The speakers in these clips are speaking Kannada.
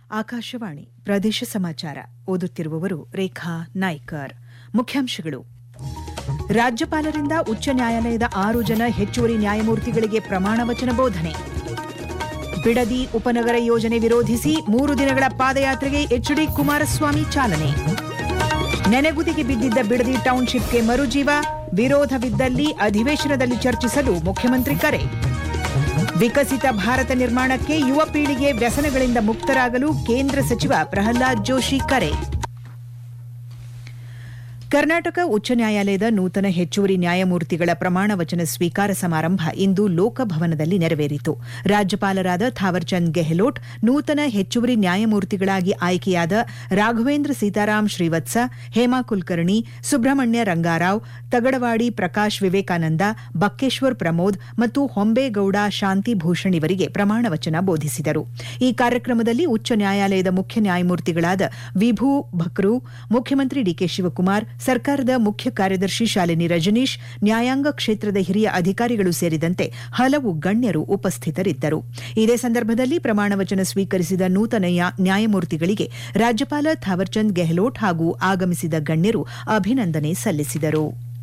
ಆಕಾಶವಾಣಿ ಪ್ರದೇಶ ಸಮಾಚಾರ ಓದುತ್ತಿರುವವರು ರೇಖಾ ನಾಯ್ಕರ್ ಮುಖ್ಯಾಂಶಗಳು ರಾಜ್ಯಪಾಲರಿಂದ ಉಚ್ಚ ನ್ಯಾಯಾಲಯದ ಆರು ಜನ ಹೆಚ್ಚುವರಿ ನ್ಯಾಯಮೂರ್ತಿಗಳಿಗೆ ಪ್ರಮಾಣ ವಚನ ಬೋಧನೆ ಬಿಡದಿ ಉಪನಗರ ಯೋಜನೆ ವಿರೋಧಿಸಿ ಮೂರು ದಿನಗಳ ಪಾದಯಾತ್ರೆಗೆ ಎಚ್ಡಿ ಕುಮಾರಸ್ವಾಮಿ ಚಾಲನೆ ನೆನೆಗುದಿಗೆ ಬಿದ್ದಿದ್ದ ಬಿಡದಿ ಟೌನ್ಶಿಪ್ಗೆ ಮರುಜೀವ ವಿರೋಧವಿದ್ದಲ್ಲಿ ಅಧಿವೇಶನದಲ್ಲಿ ಚರ್ಚಿಸಲು ಮುಖ್ಯಮಂತ್ರಿ ಕರೆ ವಿಕಸಿತ ಭಾರತ ನಿರ್ಮಾಣಕ್ಕೆ ಯುವ ಪೀಳಿಗೆ ವ್ಯಸನಗಳಿಂದ ಮುಕ್ತರಾಗಲು ಕೇಂದ್ರ ಸಚಿವ ಪ್ರಹ್ಲಾದ್ ಜೋಶಿ ಕರೆ ಕರ್ನಾಟಕ ಉಚ್ಚ ನ್ಯಾಯಾಲಯದ ನೂತನ ಹೆಚ್ಚುವರಿ ನ್ಯಾಯಮೂರ್ತಿಗಳ ಪ್ರಮಾಣ ವಚನ ಸ್ವೀಕಾರ ಸಮಾರಂಭ ಇಂದು ಲೋಕಭವನದಲ್ಲಿ ನೆರವೇರಿತು ರಾಜ್ಯಪಾಲರಾದ ಥಾವರ್ಚಂದ್ ಗೆಹ್ಲೋಟ್ ನೂತನ ಹೆಚ್ಚುವರಿ ನ್ಯಾಯಮೂರ್ತಿಗಳಾಗಿ ಆಯ್ಕೆಯಾದ ರಾಘವೇಂದ್ರ ಸೀತಾರಾಮ್ ಶ್ರೀವತ್ಸ ಹೇಮಾ ಕುಲಕರ್ಣಿ ಸುಬ್ರಹ್ಮಣ್ಯ ರಂಗಾರಾವ್ ತಗಡವಾಡಿ ಪ್ರಕಾಶ್ ವಿವೇಕಾನಂದ ಬಕ್ಕೇಶ್ವರ್ ಪ್ರಮೋದ್ ಮತ್ತು ಹೊಂಬೇಗೌಡ ಶಾಂತಿಭೂಷಣ್ ಇವರಿಗೆ ಪ್ರಮಾಣ ವಚನ ಬೋಧಿಸಿದರು ಈ ಕಾರ್ಯಕ್ರಮದಲ್ಲಿ ಉಚ್ಚ ನ್ಯಾಯಾಲಯದ ಮುಖ್ಯ ನ್ಯಾಯಮೂರ್ತಿಗಳಾದ ವಿಭು ಭಕ್ರು ಮುಖ್ಯಮಂತ್ರಿ ಡಿಕೆ ಶಿವಕುಮಾರ್ ಸರ್ಕಾರದ ಮುಖ್ಯ ಕಾರ್ಯದರ್ಶಿ ಶಾಲಿನಿ ರಜನೀಶ್ ನ್ಯಾಯಾಂಗ ಕ್ಷೇತ್ರದ ಹಿರಿಯ ಅಧಿಕಾರಿಗಳು ಸೇರಿದಂತೆ ಹಲವು ಗಣ್ಯರು ಉಪಸ್ಥಿತರಿದ್ದರು ಇದೇ ಸಂದರ್ಭದಲ್ಲಿ ಪ್ರಮಾಣ ವಚನ ಸ್ವೀಕರಿಸಿದ ನೂತನ ನ್ಯಾಯಮೂರ್ತಿಗಳಿಗೆ ರಾಜ್ಯಪಾಲ ಥಾವರ್ಚಂದ್ ಗೆಹ್ಲೋಟ್ ಹಾಗೂ ಆಗಮಿಸಿದ ಗಣ್ಯರು ಅಭಿನಂದನೆ ಸಲ್ಲಿಸಿದರು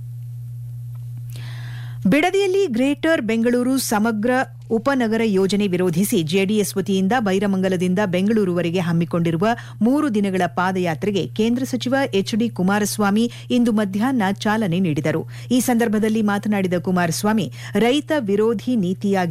ಬಿಡದಿಯಲ್ಲಿ ಗ್ರೇಟರ್ ಬೆಂಗಳೂರು ಸಮಗ್ರ ಉಪನಗರ ಯೋಜನೆ ವಿರೋಧಿಸಿ ಜೆಡಿಎಸ್ ವತಿಯಿಂದ ಬೈರಮಂಗಲದಿಂದ ಬೆಂಗಳೂರುವರೆಗೆ ಹಮ್ಮಿಕೊಂಡಿರುವ ಮೂರು ದಿನಗಳ ಪಾದಯಾತ್ರೆಗೆ ಕೇಂದ್ರ ಸಚಿವ ಎಚ್ಡಿ ಕುಮಾರಸ್ವಾಮಿ ಇಂದು ಮಧ್ಯಾಹ್ನ ಚಾಲನೆ ನೀಡಿದರು ಈ ಸಂದರ್ಭದಲ್ಲಿ ಮಾತನಾಡಿದ ಕುಮಾರಸ್ವಾಮಿ ರೈತ ವಿರೋಧಿ ನೀತಿಯಾಗಿ